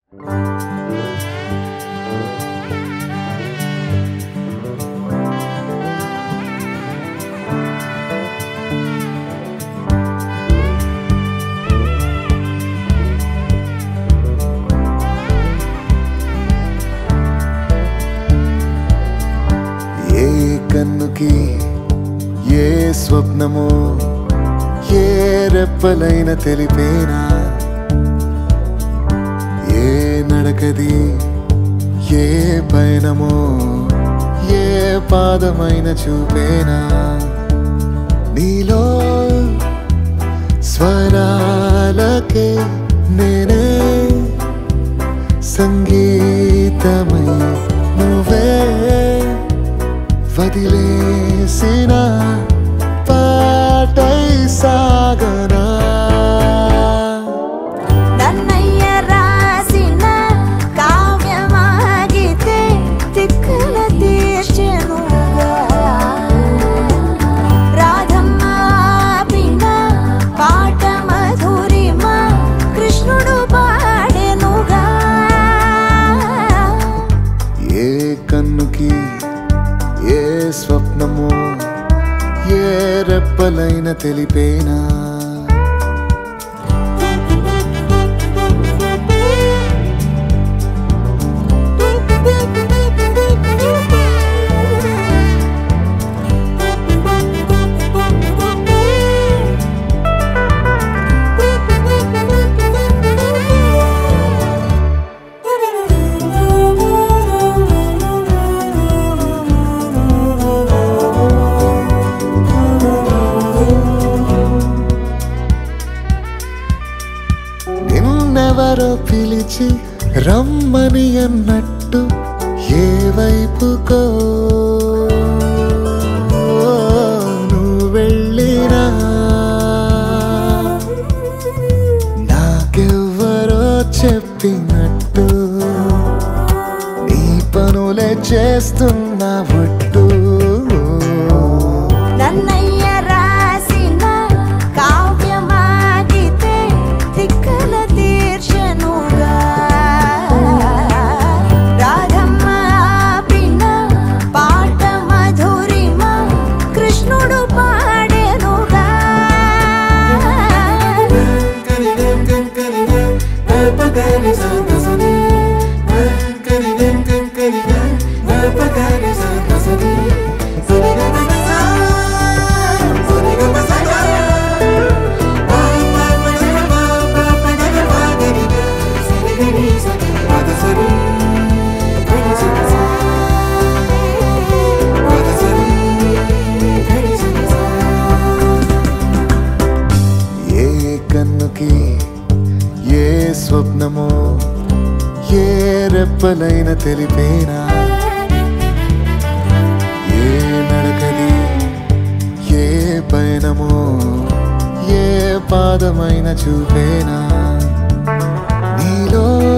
ఏ కన్నుకి ఏ స్వప్నమో ఏ రెప్పలైన తెలిపేనా ఏ నడకది ఏ పయనమో ఏ పాదమైన చూపేనా నీలో స్వరాలకే నేనే సంగీతమై నువ్వే వదిలేసిన పాటై సాగనా నన్నయ్య రాసిన కావ్యమాగితే తిక్కల తీర్చెనుగా రాధమ్మ పిన్న పాట మధురిమ కృష్ణుడు పాడెనుగా ఏ కన్నుకి ఏ స్వప్నమో ఏ రెప్పలైన తెలిపేనా నిన్నెవరో పిలిచి రమ్మని అన్నట్టు ఏ వైపుకో నువ్వు వెళ్ళినా నాకెవ్వరో చెప్పినట్టు నీ పనులే చేస్తున్నా ఒట్టు నన్నయ్య రాసిన కావ్యమాగితే తిక్కల తీర్చెనుగా రాధమ్మ పిన్న పాట మధురిమ కృష్ణుడు పాడెనుగా ఏ కన్నుకి ఏ స్వప్నమో ఏ రెప్పలైన తెలిపేనా ఏ నడకది ఏ పయనమో ఏ పాదమైన చూపేనా నీలో